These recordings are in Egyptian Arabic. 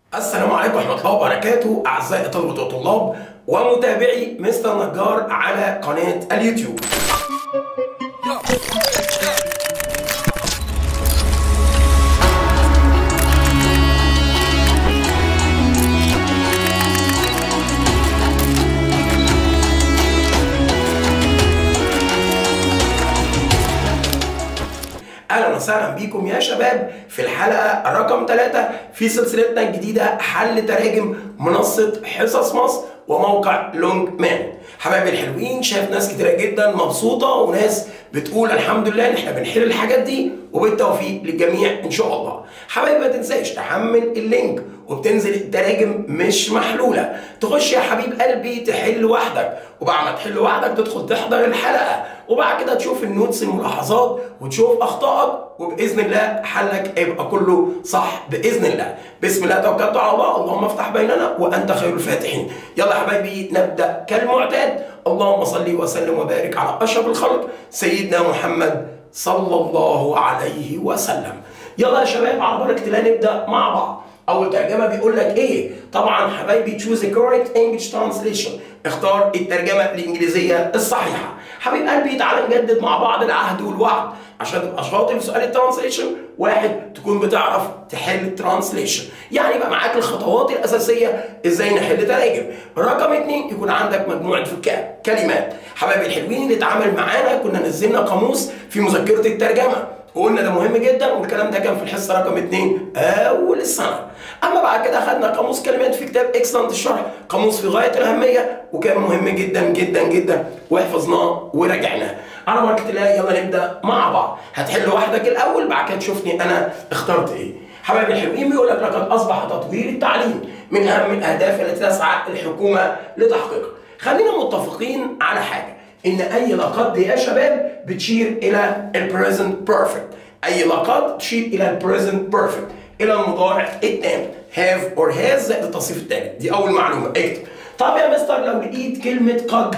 السلام عليكم ورحمة الله وبركاته أعزائي طلبة وطلاب ومتابعي مستر نجار على قناة اليوتيوب اهلا وسهلا بيكم يا شباب في الحلقه رقم 3 في سلسلتنا الجديده حل تراجم منصه حصص مصر وموقع لونج مان حبايبي الحلوين شايف ناس كتيره جدا مبسوطه وناس بتقول الحمد لله ان احنا بنحل الحاجات دي وبالتوفيق للجميع ان شاء الله حبايبي ما تنساش تحمل اللينك وبتنزل التراجم مش محلوله تخش يا حبيب قلبي تحل وحدك وبعد ما تحل وحدك تدخل تحضر الحلقه وبعد كده تشوف النوتس الملاحظات وتشوف اخطائك وباذن الله حلك هيبقى كله صح باذن الله بسم الله توكلت على الله اللهم افتح بيننا وانت خير الفاتحين يلا يا حبايبي نبدا كالمعتاد اللهم صل وسلم وبارك على اشرف الخلق سيدنا محمد صلى الله عليه وسلم يلا يا شباب على بركه الله نبدا مع بعض اول ترجمه بيقول لك ايه طبعا حبايبي تشوز correct English translation اختار الترجمه الانجليزيه الصحيحه حبيب قلبي تعالى نجدد مع بعض العهد والوعد عشان تبقى شاطر في سؤال الترانسليشن واحد تكون بتعرف تحل الترانسليشن يعني يبقى معاك الخطوات الاساسيه ازاي نحل تراجم رقم اتنين يكون عندك مجموعه فكاء كلمات حبايبي الحلوين اللي اتعامل معانا كنا نزلنا قاموس في مذكره الترجمه وقلنا ده مهم جدا والكلام ده كان في الحصه رقم اثنين اول السنه اما بعد كده اخذنا قاموس كلمات في كتاب اكسلنت الشرح قاموس في غايه الاهميه وكان مهم جدا جدا جدا وحفظناه وراجعناه على بركه الله يلا نبدا مع بعض هتحل لوحدك الاول بعد كده تشوفني انا اخترت ايه حبايبي الحلوين بيقول لك لقد اصبح تطوير التعليم من اهم الاهداف التي تسعى الحكومه لتحقيقها خلينا متفقين على حاجه ان اي لقد يا شباب بتشير الى البريزنت بيرفكت اي لقد تشير الى البريزنت بيرفكت الى المضارع التام هاف اور هاز زائد التصريف الثالث دي اول معلومه اكتب طب يا مستر لو لقيت كلمه قد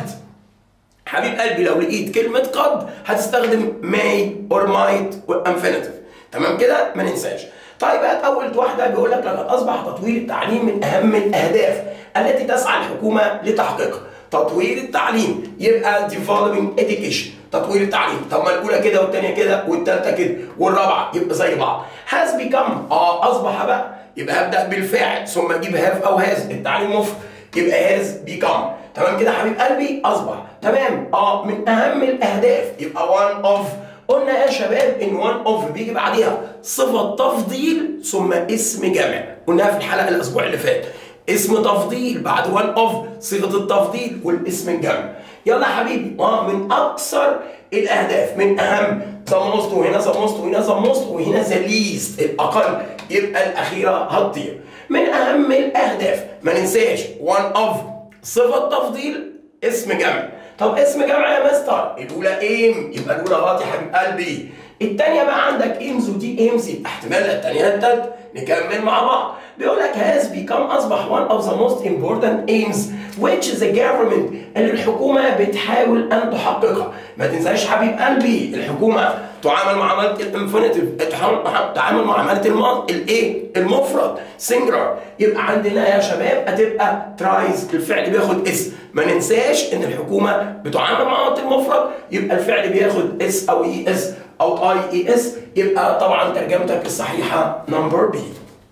حبيب قلبي لو لقيت كلمه قد هتستخدم may or might والانفينيتيف تمام كده ما ننساش طيب هات اول واحده بيقول لك لقد اصبح تطوير التعليم من اهم الاهداف التي تسعى الحكومه لتحقيقها تطوير التعليم يبقى developing education تطوير التعليم طب ما الاولى كده والثانيه كده والثالثه كده والرابعه يبقى زي بعض has become اه اصبح بقى يبقى هبدا بالفعل ثم اجيب have او has التعليم مفرد يبقى has become تمام كده حبيب قلبي اصبح تمام اه من اهم الاهداف يبقى one of قلنا يا شباب ان one of بيجي بعديها صفه تفضيل ثم اسم جمع قلناها في الحلقه الاسبوع اللي فات اسم تفضيل بعد وان اوف صيغه التفضيل والاسم الجمع يلا يا حبيبي اه من اكثر الاهداف من اهم ذا موست وهنا ذا موست وهنا ذا موست وهنا ذا ليست الاقل يبقى الاخيره هتطير من اهم الاهداف ما ننساش وان اوف صفه تفضيل اسم جمع طب اسم جمع يا مستر الاولى ايم يبقى الاولى غلط يا حبيب قلبي الثانيه بقى عندك ايمز ودي ايمز يبقى احتمال الثانيه الثالثه نكمل مع بعض بيقول لك has become اصبح one of the most important aims which the government اللي الحكومه بتحاول ان تحققها ما تنساش حبيب قلبي الحكومه تعامل معامله الانفينيتيف تعامل معامله الماضي الايه المفرد سنجلر يبقى عندنا يا شباب هتبقى ترايز الفعل بياخد اسم ما ننساش ان الحكومه بتعامل معامله المفرد يبقى الفعل بياخد اس او اي اس او اي اي اس يبقى طبعا ترجمتك الصحيحه نمبر بي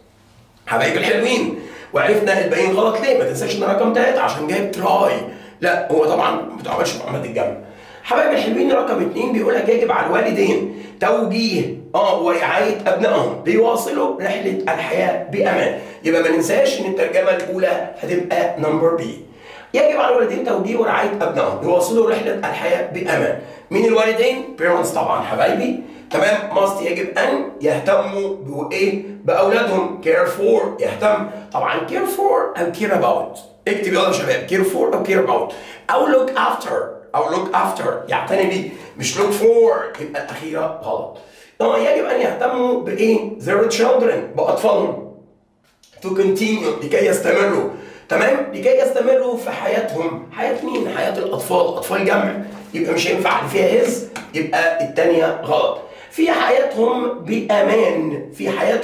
حبايبي الحلوين وعرفنا الباقيين غلط ليه؟ ما تنساش ان رقم ثلاثة عشان جايب تراي لا هو طبعا ما بتعملش معاملة الجمع حبايبي الحلوين رقم اثنين بيقول لك يجب على الوالدين توجيه اه ورعاية ابنائهم ليواصلوا رحلة الحياة بأمان يبقى ما ننساش ان الترجمة الأولى هتبقى نمبر بي يجب على الوالدين توجيه ورعاية ابنائهم ليواصلوا رحلة الحياة بأمان مين الوالدين؟ بيرنتس طبعا حبايبي تمام ماست يجب ان يهتموا بايه باولادهم كير فور يهتم طبعا كير فور او كير اباوت اكتب يلا يا شباب كير فور او كير اباوت او لوك افتر او لوك افتر يعتني بيه مش لوك فور يبقى الاخيره غلط يجب ان يهتموا بايه their children باطفالهم to continue لكي يستمروا تمام لكي يستمروا في حياتهم حياه مين حياه الاطفال اطفال جمع يبقى مش هينفع اللي فيها از يبقى الثانيه غلط في حياتهم بامان في حياتهم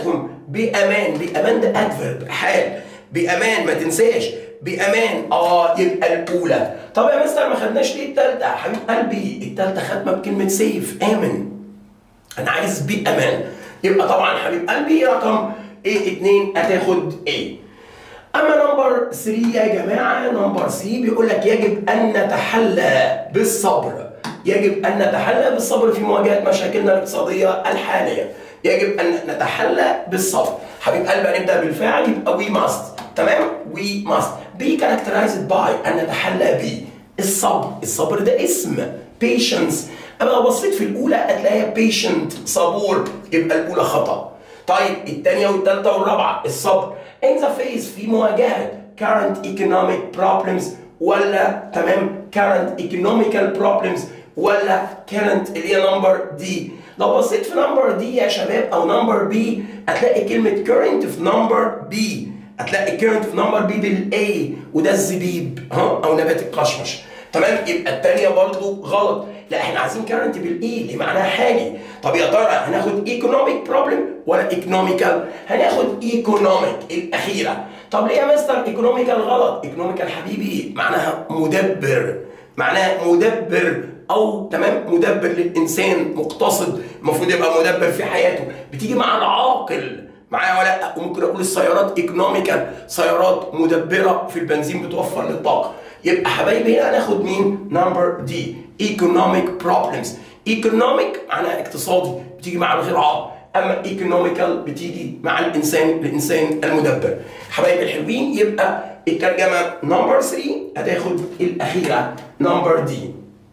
بامان بامان ده ادفرب حال بامان ما تنساش بامان اه يبقى الاولى طب يا مستر ما خدناش ليه الثالثه حبيب قلبي الثالثه ختمه بكلمه سيف امن انا عايز بامان يبقى طبعا حبيب قلبي رقم ايه 2 هتاخد ايه اما نمبر 3 يا جماعه نمبر 3 بيقول لك يجب ان نتحلى بالصبر يجب ان نتحلى بالصبر في مواجهه مشاكلنا الاقتصاديه الحاليه يجب ان نتحلى بالصبر حبيب قلبي هنبدا بالفعل يبقى وي ماست تمام وي ماست بي كاركترايزد باي ان نتحلى ب الصبر الصبر ده اسم patience اما لو بصيت في الاولى هتلاقيها patient صبور يبقى الاولى خطا طيب الثانيه والثالثه والرابعه الصبر in the face في مواجهه current economic problems ولا تمام current economical problems ولا current اللي هي نمبر دي لو بصيت في نمبر دي يا شباب او نمبر بي هتلاقي كلمه current في نمبر بي هتلاقي current في نمبر بي بالاي وده الزبيب ها او نبات القشمش تمام يبقى الثانيه برضو غلط لا احنا عايزين كارنت بالاي اللي معناها حاجه طب يا ترى هناخد ايكونوميك بروبلم ولا ايكونوميكال هناخد ايكونوميك الاخيره طب ليه يا مستر ايكونوميكال غلط ايكونوميكال حبيبي معناها مدبر معناها مدبر او تمام مدبر للانسان مقتصد المفروض يبقى مدبر في حياته بتيجي مع العاقل معايا ولا لا وممكن اقول السيارات ايكونوميكال سيارات مدبره في البنزين بتوفر للطاقه يبقى حبايبي هنا هناخد مين نمبر دي ايكونوميك بروبلمز ايكونوميك معناها اقتصادي بتيجي مع الغير عاقل اما ايكونوميكال بتيجي مع الانسان الانسان المدبر حبايبي الحلوين يبقى الترجمه نمبر 3 هتاخد الاخيره نمبر دي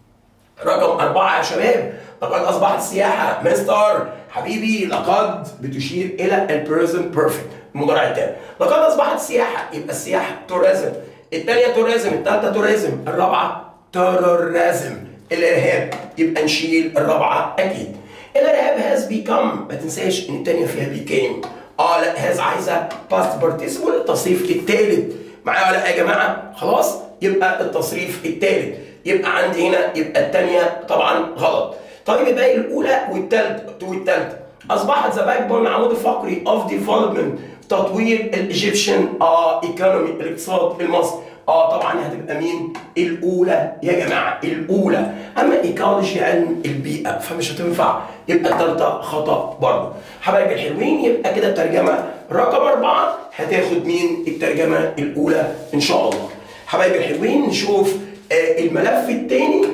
رقم أربعة يا شباب لقد أصبحت السياحة مستر حبيبي لقد بتشير إلى البريزنت بيرفكت المضارع التام لقد أصبحت السياحة يبقى السياحة توريزم الثانية توريزم الثالثة توريزم الرابعة تيروريزم الإرهاب يبقى نشيل الرابعة أكيد الإرهاب هاز بيكم ما تنساش إن الثانية فيها بيكام اه لا هاز عايزة باست بارتيسيبل التصريف الثالث معايا ولا يا جماعة خلاص يبقى التصريف الثالث يبقى عندي هنا يبقى الثانية طبعا غلط طيب يبقى الأولى والثالثة والثالثة أصبحت ذا باك بون العمود الفقري اوف ديفلوبمنت تطوير الايجيبشن اه ايكونومي الاقتصاد المصري اه طبعا هتبقى مين؟ الاولى يا جماعه الاولى اما ايكولوجي علم البيئه فمش هتنفع يبقى الثالثه خطا برضه حبايبي الحلوين يبقى كده الترجمه رقم اربعه هتاخد مين؟ الترجمه الاولى ان شاء الله حبايبي الحلوين نشوف آه الملف الثاني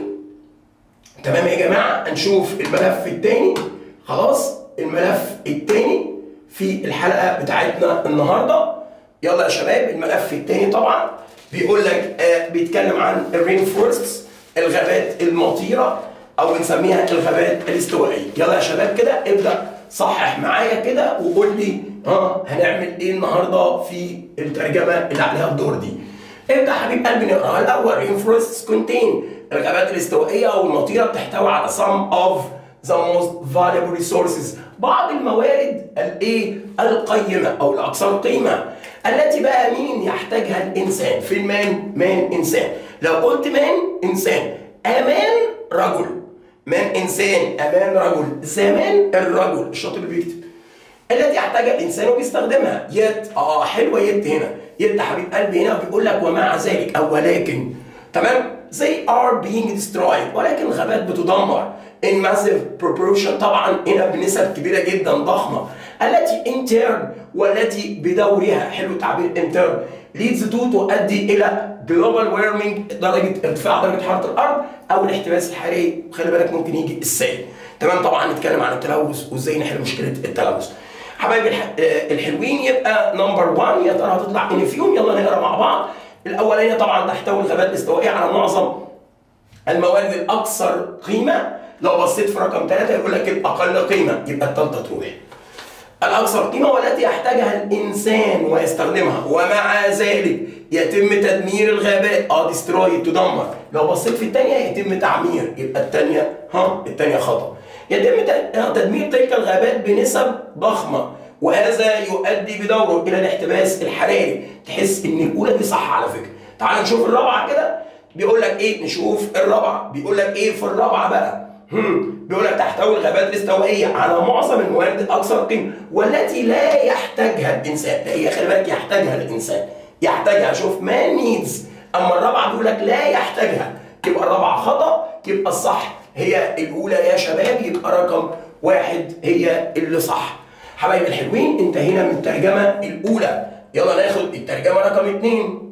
تمام يا جماعه هنشوف الملف الثاني خلاص الملف الثاني في الحلقه بتاعتنا النهارده يلا يا شباب الملف الثاني طبعا بيقول لك آه بيتكلم عن الرين فورستس الغابات المطيره او بنسميها الغابات الاستوائيه يلا يا شباب كده ابدا صحح معايا كده وقول لي ها هنعمل ايه النهارده في الترجمه اللي عليها الدور دي ابدا حبيب قلبي نقراها الاول رين فورستس كونتين الغابات الاستوائيه او المطيره بتحتوي على some of the most valuable resources بعض الموارد الايه القيمه او الاكثر قيمه التي بقى مين يحتاجها الانسان في المان مان انسان لو قلت مان انسان امان رجل مان انسان امان رجل زمان الرجل الشاطر اللي بيكتب التي يحتاجها الانسان وبيستخدمها يد اه حلوه يد هنا يد حبيب قلبي هنا بيقول لك ومع ذلك او ولكن تمام they are being destroyed ولكن الغابات بتدمر in massive proportion طبعا هنا بنسب كبيره جدا ضخمه التي in turn والتي بدورها حلو تعبير in turn leads to تؤدي الى global warming درجه ارتفاع درجه حراره الارض او الاحتباس الحراري خلي بالك ممكن يجي السيل تمام طبعا نتكلم عن التلوث وازاي نحل مشكله التلوث حبايبي الحلوين يبقى نمبر 1 يا ترى هتطلع ان فيهم يلا نقرا مع بعض الاولانيه طبعا تحتوي الغابات الاستوائيه على معظم الموارد الاكثر قيمه لو بصيت في رقم ثلاثه يقول لك الاقل قيمه يبقى الثالثه تروح الاكثر قيمه والتي يحتاجها الانسان ويستخدمها ومع ذلك يتم تدمير الغابات اه ديستروي تدمر لو بصيت في الثانيه يتم تعمير يبقى الثانيه ها الثانيه خطا يتم تدمير تلك الغابات بنسب ضخمه وهذا يؤدي بدوره الى الاحتباس الحراري تحس ان الاولى دي صح على فكره تعال نشوف الرابعه كده بيقول لك ايه نشوف الرابعه بيقول لك ايه في الرابعه بقى هم. بيقول لك تحتوي الغابات الاستوائيه على معظم الموارد الاكثر قيمه والتي لا يحتاجها الانسان لا هي خلي بالك يحتاجها الانسان يحتاجها شوف ما نيدز اما الرابعه بيقول لك لا يحتاجها يبقى الرابعه خطا يبقى الصح هي الاولى يا شباب يبقى رقم واحد هي اللي صح حبايبي الحلوين انتهينا من الترجمه الاولى يلا ناخد الترجمه رقم اثنين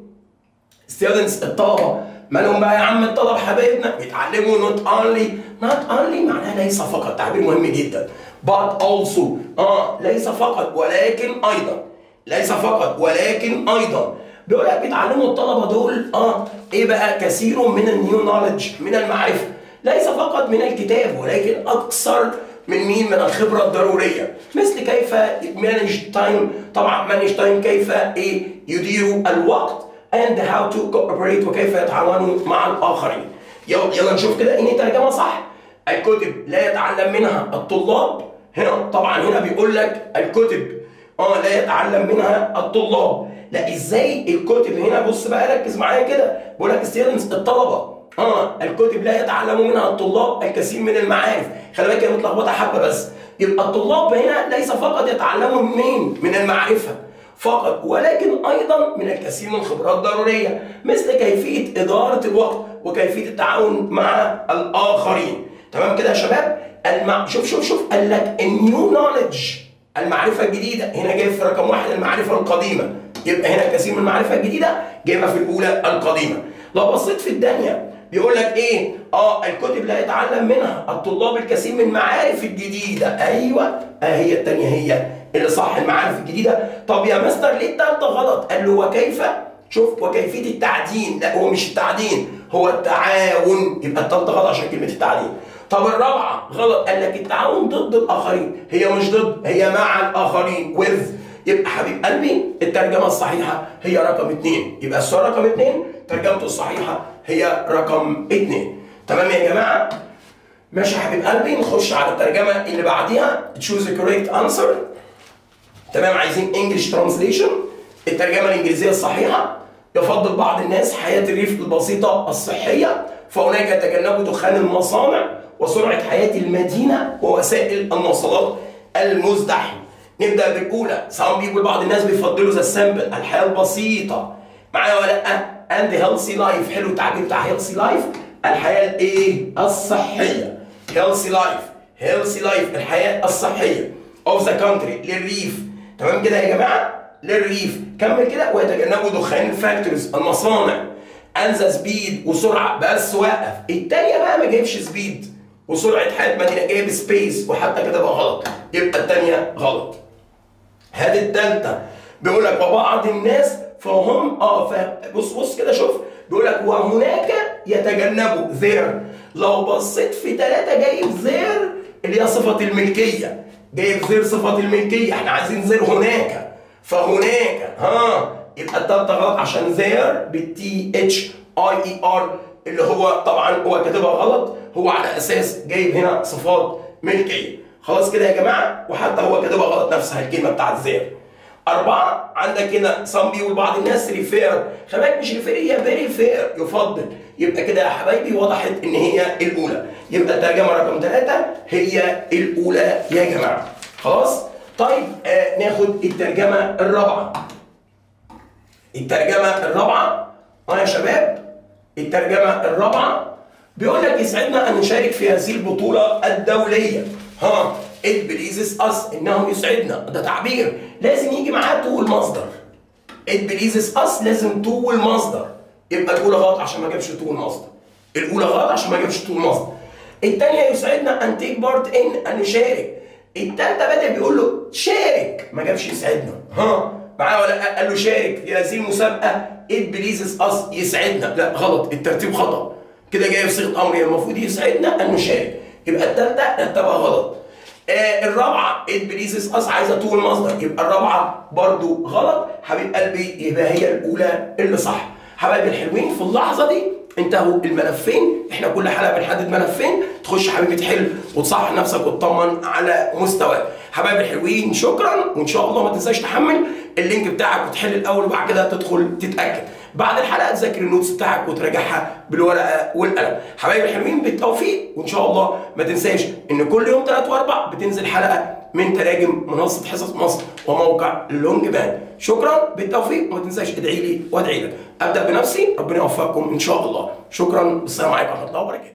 ستودنتس الطلبه مالهم بقى يا عم الطلبه حبايبنا بيتعلموا نوت اونلي نوت اونلي معناها ليس فقط تعبير مهم جدا but also اه ليس فقط ولكن ايضا ليس فقط ولكن ايضا بيقول لك بيتعلموا الطلبه دول اه ايه بقى كثير من النيو نولج من المعرفه ليس فقط من الكتاب ولكن اكثر من مين من الخبره الضروريه مثل كيف مانج تايم طبعا مانج تايم كيف ايه يديروا الوقت and how to cooperate وكيف يتعاونوا مع الاخرين يلا يلا نشوف كده ان ترجمه صح الكتب لا يتعلم منها الطلاب هنا طبعا هنا بيقول لك الكتب اه لا يتعلم منها الطلاب لا ازاي الكتب هنا بص بقى ركز معايا كده بيقول لك ستودنتس الطلبه اه الكتب لا يتعلم منها الطلاب الكثير من المعارف خلي بالك هي متلخبطه حبه بس يبقى الطلاب هنا ليس فقط يتعلموا منين من المعرفه فقط ولكن ايضا من الكثير من الخبرات الضروريه مثل كيفيه اداره الوقت وكيفيه التعاون مع الاخرين تمام كده يا شباب المع... شوف شوف شوف قال لك النيو نوليدج المعرفه الجديده هنا جايب في رقم واحد المعرفه القديمه يبقى هنا كثير من المعرفه الجديده جايبها في الاولى القديمه لو بصيت في الثانيه بيقول لك ايه اه الكتب لا يتعلم منها الطلاب الكثير من المعارف الجديده ايوه اه هي الثانيه هي اللي صح المعارف الجديده طب يا مستر ليه الثالثه غلط قال له وكيف شوف وكيفيه التعدين لا هو مش التعدين هو التعاون يبقى الثالثه غلط عشان كلمه التعدين طب الرابعه غلط قال لك التعاون ضد الاخرين هي مش ضد هي مع الاخرين with يبقى حبيب قلبي الترجمه الصحيحه هي رقم اثنين يبقى السؤال رقم اثنين ترجمته الصحيحه هي رقم اثنين تمام يا جماعه ماشي يا حبيب قلبي نخش على الترجمه اللي بعديها choose the correct answer تمام عايزين انجلش ترانسليشن الترجمه الانجليزيه الصحيحه يفضل بعض الناس حياه الريف البسيطه الصحيه فهناك يتجنبوا دخان المصانع وسرعه حياه المدينه ووسائل المواصلات المزدحمه نبدا بالاولى some people بعض الناس بيفضلوا ذا سامبل الحياه البسيطه معايا ولا لا اند هيلثي لايف حلو التعبير بتاع هيلثي لايف الحياه الايه الصحيه هيلثي لايف هيلثي لايف الحياه الصحيه اوف ذا كونتري للريف تمام كده يا جماعه للريف كمل كده ويتجنبوا دخان الفاكتوريز المصانع انزا سبيد وسرعه بس وقف الثانيه بقى ما جايبش سبيد وسرعه حياه مدينه جايب سبيس وحتى كده بقى غلط يبقى الثانيه غلط هذه الثالثه بيقول لك وبعض الناس فهم اه بص بص كده شوف بيقول لك وهناك يتجنبوا ذير لو بصيت في ثلاثه جايب ذير اللي هي صفه الملكيه جايب ذير صفه الملكيه احنا عايزين ذير هناك فهناك ها يبقى الثالثه غلط عشان ذير بالتي اتش اي اي ار اللي هو طبعا هو كاتبها غلط هو على اساس جايب هنا صفات ملكيه خلاص كده يا جماعه وحتى هو كاتبها غلط نفسها الكلمه بتاعت ذير أربعة عندك هنا سام بيقول بعض الناس ريفير خلي بالك مش ريفير هي فيري فير يفضل يبقى كده يا حبايبي وضحت إن هي الأولى يبقى الترجمة رقم ثلاثة هي الأولى يا جماعة خلاص طيب آه ناخد الترجمة الرابعة الترجمة الرابعة اه يا شباب الترجمة الرابعة بيقول لك يسعدنا أن نشارك في هذه البطولة الدولية ها it pleases us انه يسعدنا ده تعبير لازم يجي معاه تو المصدر it pleases us لازم تو المصدر يبقى الاولى غلط عشان ما جابش تو المصدر الاولى غلط عشان ما جابش تو المصدر الثانيه يسعدنا ان تيك بارت ان ان نشارك الثالثه بدا بيقول له شارك ما جابش يسعدنا ها معاه ولا قال له شارك في هذه المسابقه it pleases us يسعدنا لا غلط الترتيب خطا كده جاي في صيغه امر المفروض يسعدنا ان نشارك يبقى الثالثه رتبها غلط آه الرابعه it pleases us عايزه طول مصدر يبقى الرابعه برضو غلط حبيب قلبي يبقى هي الاولى اللي صح حبايبي الحلوين في اللحظه دي انتهوا الملفين احنا كل حلقه بنحدد ملفين تخش حبيبي تحل وتصحح نفسك وتطمن على مستواك حبايبي الحلوين شكرا وان شاء الله ما تنساش تحمل اللينك بتاعك وتحل الاول وبعد كده تدخل تتاكد بعد الحلقه تذاكر النوتس بتاعك وتراجعها بالورقه والقلم حبايبي الحلوين بالتوفيق وان شاء الله ما تنساش ان كل يوم 3 واربع بتنزل حلقه من تراجم منصه حصص مصر وموقع لونج بان شكرا بالتوفيق وما تنساش ادعي لي وادعي لك ابدا بنفسي ربنا يوفقكم ان شاء الله شكرا والسلام عليكم ورحمه الله وبركاته